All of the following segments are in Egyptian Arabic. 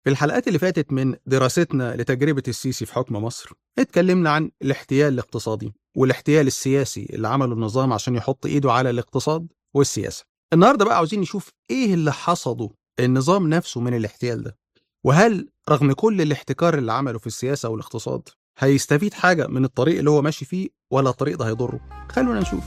في الحلقات اللي فاتت من دراستنا لتجربة السيسي في حكم مصر اتكلمنا عن الاحتيال الاقتصادي والاحتيال السياسي اللي عمله النظام عشان يحط ايده على الاقتصاد والسياسة النهاردة بقى عاوزين نشوف ايه اللي حصده النظام نفسه من الاحتيال ده وهل رغم كل الاحتكار اللي عمله في السياسة والاقتصاد هيستفيد حاجة من الطريق اللي هو ماشي فيه ولا الطريق ده هيضره خلونا نشوف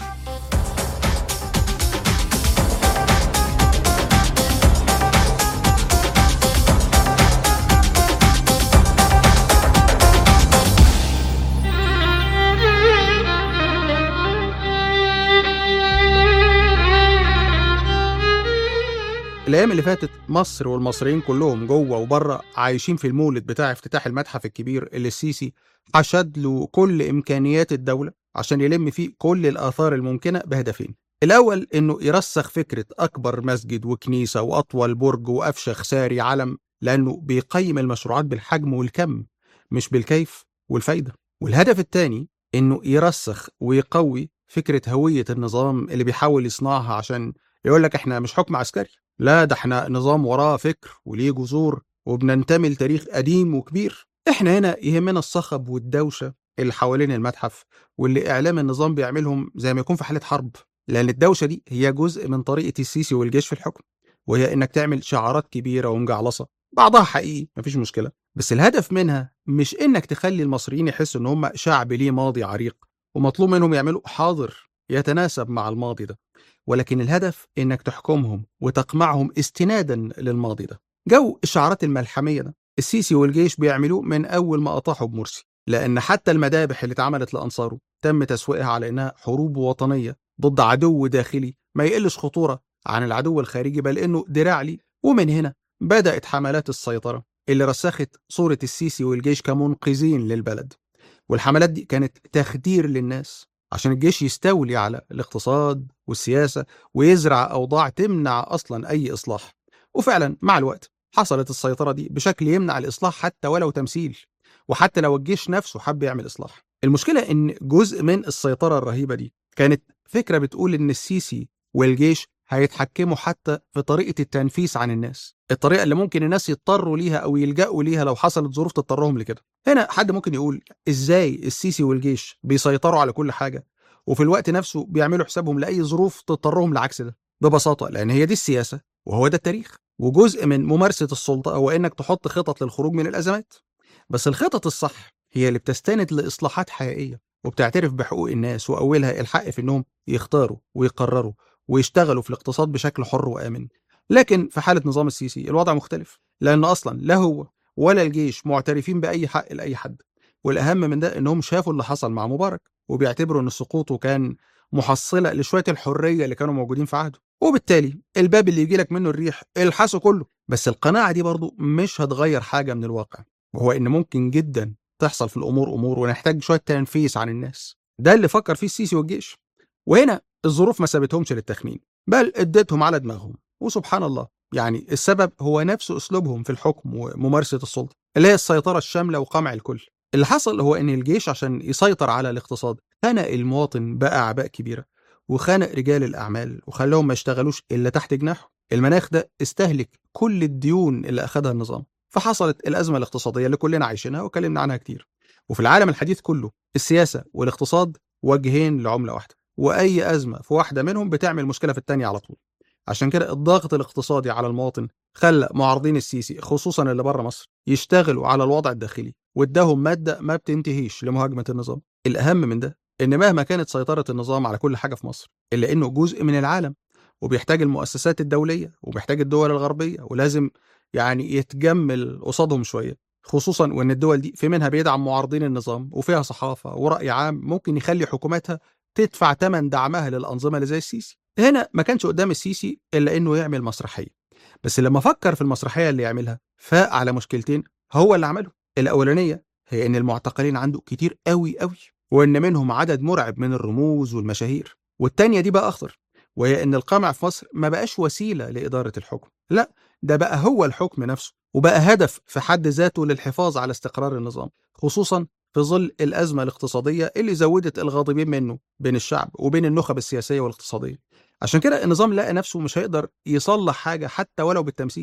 الايام اللي فاتت مصر والمصريين كلهم جوه وبره عايشين في المولد بتاع افتتاح المتحف الكبير اللي السيسي حشد له كل امكانيات الدوله عشان يلم فيه كل الاثار الممكنه بهدفين الاول انه يرسخ فكره اكبر مسجد وكنيسه واطول برج وافشخ ساري علم لانه بيقيم المشروعات بالحجم والكم مش بالكيف والفايده والهدف الثاني انه يرسخ ويقوي فكره هويه النظام اللي بيحاول يصنعها عشان يقول لك احنا مش حكم عسكري لا ده احنا نظام وراه فكر وليه جذور وبننتمي لتاريخ قديم وكبير احنا هنا يهمنا الصخب والدوشة اللي حوالين المتحف واللي اعلام النظام بيعملهم زي ما يكون في حالة حرب لان الدوشة دي هي جزء من طريقة السيسي والجيش في الحكم وهي انك تعمل شعارات كبيرة ومجعلصة بعضها حقيقي مفيش مشكلة بس الهدف منها مش انك تخلي المصريين يحسوا ان هم شعب ليه ماضي عريق ومطلوب منهم يعملوا حاضر يتناسب مع الماضي ده ولكن الهدف انك تحكمهم وتقمعهم استنادا للماضي ده جو الشعارات الملحميه ده السيسي والجيش بيعملوه من اول ما اطاحوا بمرسي لان حتى المذابح اللي اتعملت لانصاره تم تسويقها على انها حروب وطنيه ضد عدو داخلي ما يقلش خطوره عن العدو الخارجي بل انه دراع لي ومن هنا بدات حملات السيطره اللي رسخت صوره السيسي والجيش كمنقذين للبلد والحملات دي كانت تخدير للناس عشان الجيش يستولي على الاقتصاد والسياسة ويزرع أوضاع تمنع أصلا أي إصلاح وفعلا مع الوقت حصلت السيطرة دي بشكل يمنع الإصلاح حتى ولو تمثيل وحتى لو الجيش نفسه حب يعمل إصلاح المشكلة إن جزء من السيطرة الرهيبة دي كانت فكرة بتقول إن السيسي والجيش هيتحكموا حتى في طريقة التنفيس عن الناس الطريقة اللي ممكن الناس يضطروا ليها أو يلجأوا ليها لو حصلت ظروف تضطرهم لكده هنا حد ممكن يقول إزاي السيسي والجيش بيسيطروا على كل حاجة وفي الوقت نفسه بيعملوا حسابهم لأي ظروف تضطرهم لعكس ده ببساطة لأن هي دي السياسة وهو ده التاريخ وجزء من ممارسة السلطة هو إنك تحط خطط للخروج من الأزمات بس الخطط الصح هي اللي بتستند لإصلاحات حقيقية وبتعترف بحقوق الناس وأولها الحق في إنهم يختاروا ويقرروا ويشتغلوا في الاقتصاد بشكل حر وآمن لكن في حالة نظام السيسي الوضع مختلف لأن أصلا لا هو ولا الجيش معترفين بأي حق لأي حد والأهم من ده إنهم شافوا اللي حصل مع مبارك وبيعتبروا إن سقوطه كان محصلة لشوية الحرية اللي كانوا موجودين في عهده وبالتالي الباب اللي يجي لك منه الريح الحسه كله بس القناعة دي برضو مش هتغير حاجة من الواقع وهو إن ممكن جدا تحصل في الأمور أمور ونحتاج شوية تنفيس عن الناس ده اللي فكر فيه السيسي والجيش وهنا الظروف ما سابتهمش للتخمين بل ادتهم على دماغهم وسبحان الله يعني السبب هو نفس اسلوبهم في الحكم وممارسه السلطه اللي هي السيطره الشامله وقمع الكل اللي حصل هو ان الجيش عشان يسيطر على الاقتصاد خنق المواطن باعباء كبيره وخنق رجال الاعمال وخلاهم ما يشتغلوش الا تحت جناحه المناخ ده استهلك كل الديون اللي اخذها النظام فحصلت الازمه الاقتصاديه اللي كلنا عايشينها وكلمنا عنها كتير وفي العالم الحديث كله السياسه والاقتصاد وجهين لعمله واحده واي ازمه في واحده منهم بتعمل مشكله في الثانيه على طول عشان كده الضغط الاقتصادي على المواطن خلى معارضين السيسي خصوصا اللي بره مصر يشتغلوا على الوضع الداخلي واداهم ماده ما بتنتهيش لمهاجمه النظام الاهم من ده ان مهما كانت سيطره النظام على كل حاجه في مصر الا انه جزء من العالم وبيحتاج المؤسسات الدوليه وبيحتاج الدول الغربيه ولازم يعني يتجمل قصادهم شويه خصوصا وان الدول دي في منها بيدعم معارضين النظام وفيها صحافه وراي عام ممكن يخلي حكوماتها تدفع ثمن دعمها للانظمه اللي زي السيسي هنا ما كانش قدام السيسي الا انه يعمل مسرحيه بس لما فكر في المسرحيه اللي يعملها فاق على مشكلتين هو اللي عمله الاولانيه هي ان المعتقلين عنده كتير قوي قوي وان منهم عدد مرعب من الرموز والمشاهير والتانية دي بقى اخطر وهي ان القمع في مصر ما بقاش وسيله لاداره الحكم لا ده بقى هو الحكم نفسه وبقى هدف في حد ذاته للحفاظ على استقرار النظام خصوصا في ظل الأزمة الاقتصادية اللي زودت الغاضبين منه بين الشعب وبين النخب السياسية والاقتصادية عشان كده النظام لقى نفسه مش هيقدر يصلح حاجة حتى ولو بالتمثيل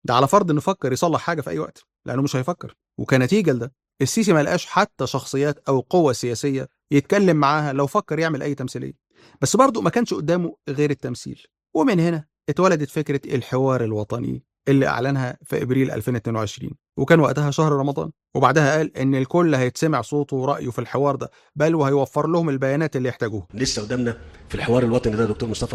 ده على فرض انه فكر يصلح حاجه في اي وقت لانه مش هيفكر وكنتيجه لده السيسي ما لقاش حتى شخصيات او قوه سياسيه يتكلم معاها لو فكر يعمل اي تمثيليه بس برضه ما كانش قدامه غير التمثيل ومن هنا اتولدت فكره الحوار الوطني اللي اعلنها في ابريل 2022 وكان وقتها شهر رمضان وبعدها قال ان الكل هيتسمع صوته ورايه في الحوار ده بل وهيوفر لهم البيانات اللي يحتاجوها لسه قدامنا في الحوار الوطني ده يا دكتور مصطفى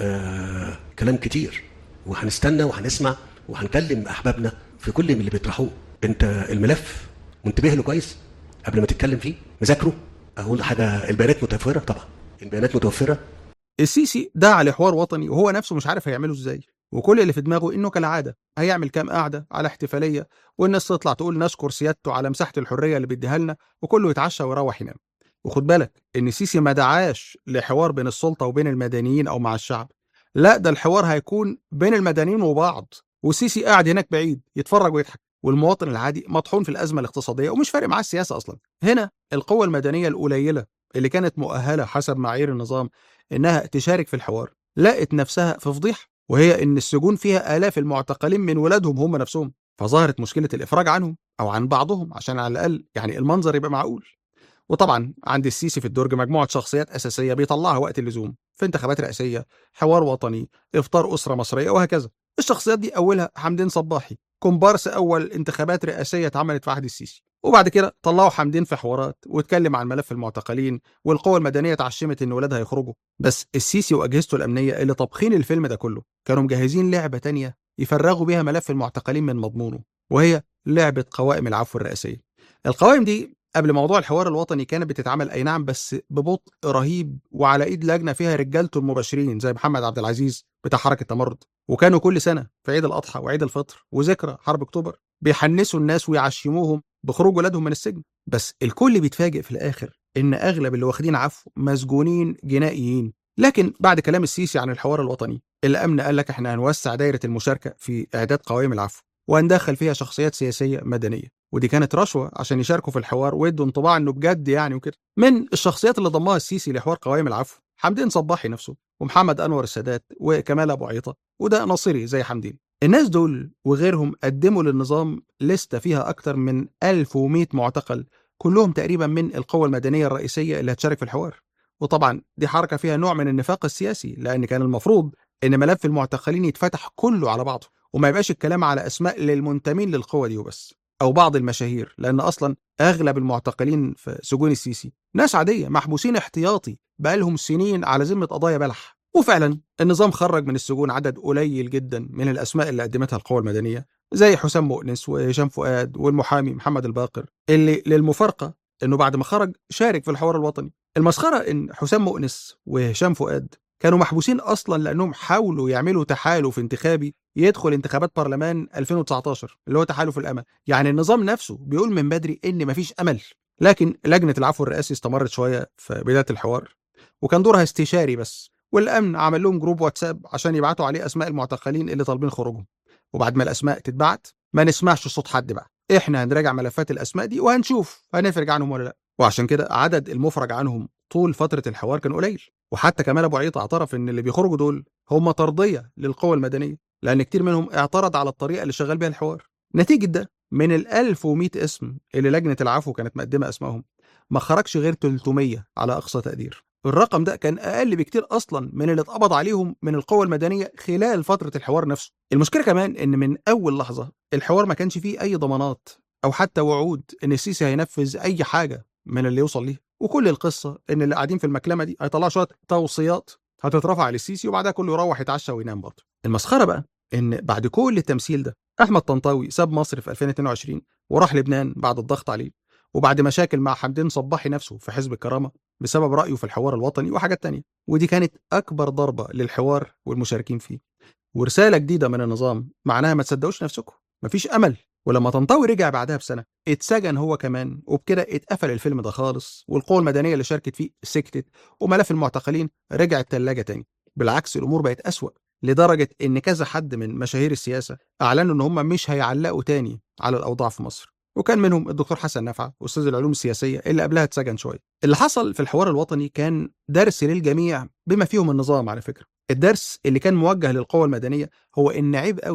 آه كلام كتير وهنستنى وهنسمع وهنكلم احبابنا في كل من اللي بيطرحوه انت الملف منتبه له كويس قبل ما تتكلم فيه مذاكره اقول حاجه البيانات متوفره طبعا البيانات متوفره السيسي دعا لحوار وطني وهو نفسه مش عارف هيعمله ازاي وكل اللي في دماغه انه كالعاده هيعمل كام قعده على احتفاليه والناس تطلع تقول نشكر سيادته على مساحه الحريه اللي بيديها لنا وكله يتعشى ويروح ينام وخد بالك ان السيسي ما دعاش لحوار بين السلطه وبين المدنيين او مع الشعب لا ده الحوار هيكون بين المدنيين وبعض والسيسي قاعد هناك بعيد يتفرج ويضحك والمواطن العادي مطحون في الازمه الاقتصاديه ومش فارق معاه السياسه اصلا هنا القوه المدنيه القليله اللي كانت مؤهله حسب معايير النظام انها تشارك في الحوار لقت نفسها في فضيحه وهي ان السجون فيها الاف المعتقلين من ولادهم هم نفسهم فظهرت مشكله الافراج عنهم او عن بعضهم عشان على الاقل يعني المنظر يبقى معقول وطبعا عند السيسي في الدرج مجموعه شخصيات اساسيه بيطلعها وقت اللزوم في انتخابات رئاسيه حوار وطني افطار اسره مصريه وهكذا الشخصيات دي اولها حمدين صباحي كومبارس اول انتخابات رئاسيه اتعملت في عهد السيسي وبعد كده طلعوا حمدين في حوارات واتكلم عن ملف المعتقلين والقوى المدنيه اتعشمت ان ولادها يخرجوا بس السيسي واجهزته الامنيه اللي طابخين الفيلم ده كله كانوا مجهزين لعبه تانية يفرغوا بيها ملف المعتقلين من مضمونه وهي لعبه قوائم العفو الرئاسيه القوائم دي قبل موضوع الحوار الوطني كانت بتتعمل اي نعم بس ببطء رهيب وعلى ايد لجنه فيها رجالته المباشرين زي محمد عبد العزيز بتاع حركه تمرد وكانوا كل سنه في عيد الاضحى وعيد الفطر وذكرى حرب اكتوبر بيحنسوا الناس ويعشموهم بخروج ولادهم من السجن بس الكل بيتفاجئ في الاخر ان اغلب اللي واخدين عفو مسجونين جنائيين لكن بعد كلام السيسي عن الحوار الوطني الامن قال لك احنا هنوسع دايره المشاركه في اعداد قوائم العفو وهندخل فيها شخصيات سياسيه مدنيه ودي كانت رشوه عشان يشاركوا في الحوار ويدوا انطباع انه بجد يعني وكده من الشخصيات اللي ضمها السيسي لحوار قوائم العفو حمدين صباحي نفسه ومحمد انور السادات وكمال ابو عيطه وده ناصري زي حمدين الناس دول وغيرهم قدموا للنظام لستة فيها أكتر من 1100 معتقل كلهم تقريبا من القوى المدنية الرئيسية اللي هتشارك في الحوار وطبعا دي حركة فيها نوع من النفاق السياسي لأن كان المفروض إن ملف المعتقلين يتفتح كله على بعضه وما يبقاش الكلام على أسماء للمنتمين للقوة دي وبس أو بعض المشاهير لأن أصلا أغلب المعتقلين في سجون السيسي ناس عادية محبوسين احتياطي بقالهم سنين على ذمة قضايا بلح وفعلا النظام خرج من السجون عدد قليل جدا من الاسماء اللي قدمتها القوى المدنيه زي حسام مؤنس وهشام فؤاد والمحامي محمد الباقر اللي للمفارقه انه بعد ما خرج شارك في الحوار الوطني المسخره ان حسام مؤنس وهشام فؤاد كانوا محبوسين اصلا لانهم حاولوا يعملوا تحالف انتخابي يدخل انتخابات برلمان 2019 اللي هو تحالف الامل يعني النظام نفسه بيقول من بدري ان مفيش امل لكن لجنه العفو الرئاسي استمرت شويه في بدايه الحوار وكان دورها استشاري بس والامن عمل لهم جروب واتساب عشان يبعتوا عليه اسماء المعتقلين اللي طالبين خروجهم وبعد ما الاسماء تتبعت ما نسمعش صوت حد بقى احنا هنراجع ملفات الاسماء دي وهنشوف هنفرج عنهم ولا لا وعشان كده عدد المفرج عنهم طول فتره الحوار كان قليل وحتى كمال ابو عيط اعترف ان اللي بيخرجوا دول هم ترضيه للقوى المدنيه لان كتير منهم اعترض على الطريقه اللي شغال بيها الحوار نتيجه ده من ال 1100 اسم اللي لجنه العفو كانت مقدمه اسمائهم ما خرجش غير 300 على اقصى تقدير الرقم ده كان اقل بكتير اصلا من اللي اتقبض عليهم من القوى المدنيه خلال فتره الحوار نفسه المشكله كمان ان من اول لحظه الحوار ما كانش فيه اي ضمانات او حتى وعود ان السيسي هينفذ اي حاجه من اللي يوصل ليه وكل القصه ان اللي قاعدين في المكلمه دي هيطلعوا شويه توصيات هتترفع للسيسي وبعدها كله يروح يتعشى وينام برضه المسخره بقى ان بعد كل التمثيل ده احمد طنطاوي ساب مصر في 2022 وراح لبنان بعد الضغط عليه وبعد مشاكل مع حمدين صباحي نفسه في حزب الكرامه بسبب رايه في الحوار الوطني وحاجات تانية ودي كانت اكبر ضربه للحوار والمشاركين فيه ورساله جديده من النظام معناها ما تصدقوش نفسكم مفيش امل ولما طنطاوي رجع بعدها بسنه اتسجن هو كمان وبكده اتقفل الفيلم ده خالص والقوى المدنيه اللي شاركت فيه سكتت وملف المعتقلين رجع التلاجة تاني بالعكس الامور بقت اسوأ لدرجه ان كذا حد من مشاهير السياسه اعلنوا ان هم مش هيعلقوا تاني على الاوضاع في مصر وكان منهم الدكتور حسن نفعه استاذ العلوم السياسيه اللي قبلها اتسجن شويه اللي حصل في الحوار الوطني كان درس للجميع بما فيهم النظام على فكره الدرس اللي كان موجه للقوى المدنيه هو ان عيب قوي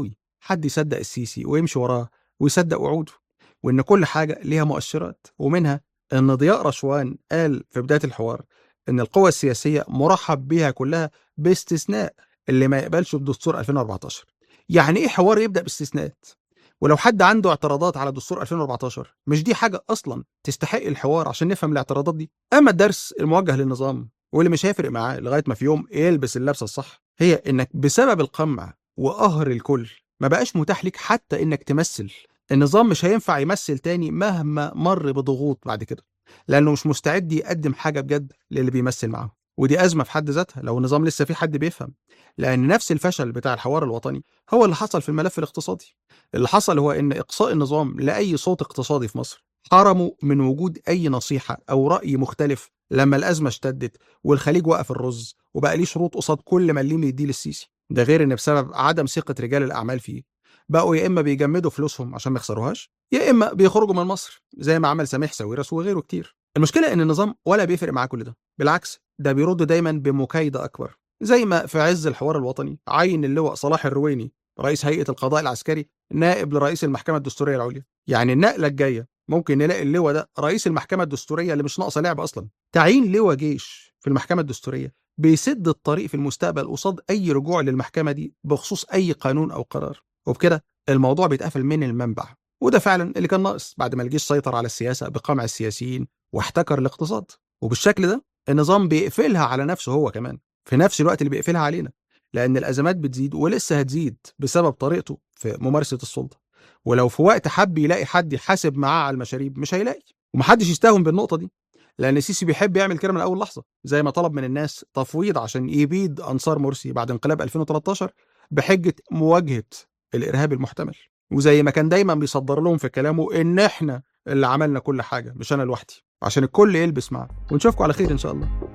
حد يصدق السيسي ويمشي وراه ويصدق وعوده وإن كل حاجة ليها مؤشرات ومنها إن ضياء رشوان قال في بداية الحوار إن القوى السياسية مرحب بيها كلها باستثناء اللي ما يقبلش بدستور 2014 يعني إيه حوار يبدأ باستثناءات ولو حد عنده اعتراضات على دستور 2014 مش دي حاجة أصلا تستحق الحوار عشان نفهم الاعتراضات دي أما الدرس الموجه للنظام واللي مش هيفرق معاه لغاية ما في يوم يلبس اللبسة الصح هي إنك بسبب القمع وقهر الكل ما بقاش متاح ليك حتى إنك تمثل النظام مش هينفع يمثل تاني مهما مر بضغوط بعد كده لأنه مش مستعد يقدم حاجة بجد للي بيمثل معاه ودي أزمة في حد ذاتها لو النظام لسه في حد بيفهم لأن نفس الفشل بتاع الحوار الوطني هو اللي حصل في الملف الاقتصادي اللي حصل هو إن إقصاء النظام لأي صوت اقتصادي في مصر حرمه من وجود أي نصيحة أو رأي مختلف لما الأزمة اشتدت والخليج وقف الرز وبقى ليه شروط قصاد كل مليم يديه للسيسي ده غير إن بسبب عدم ثقة رجال الأعمال فيه بقوا يا إما بيجمدوا فلوسهم عشان ما يخسروهاش يا إما بيخرجوا من مصر زي ما عمل سميح ساويرس وغيره كتير المشكلة إن النظام ولا بيفرق معاه كل ده بالعكس ده بيرد دايما بمكايدة أكبر زي ما في عز الحوار الوطني عين اللواء صلاح الرويني رئيس هيئة القضاء العسكري نائب لرئيس المحكمة الدستورية العليا يعني النقلة الجاية ممكن نلاقي اللواء ده رئيس المحكمة الدستورية اللي مش ناقصة لعب أصلا تعيين لواء جيش في المحكمة الدستورية بيسد الطريق في المستقبل قصاد أي رجوع للمحكمة دي بخصوص أي قانون أو قرار وبكده الموضوع بيتقفل من المنبع وده فعلا اللي كان ناقص بعد ما الجيش سيطر على السياسة بقمع السياسيين واحتكر الاقتصاد وبالشكل ده النظام بيقفلها على نفسه هو كمان في نفس الوقت اللي بيقفلها علينا لأن الأزمات بتزيد ولسه هتزيد بسبب طريقته في ممارسة السلطة ولو في وقت حب يلاقي حد يحاسب معاه على المشاريب مش هيلاقي ومحدش يستهون بالنقطة دي لأن السيسي بيحب يعمل كده من أول لحظة زي ما طلب من الناس تفويض عشان يبيد أنصار مرسي بعد انقلاب 2013 بحجة مواجهة الإرهاب المحتمل وزي ما كان دايما بيصدر لهم في كلامه إن إحنا اللي عملنا كل حاجة مش أنا لوحدي عشان الكل يلبس معاه ونشوفكم على خير إن شاء الله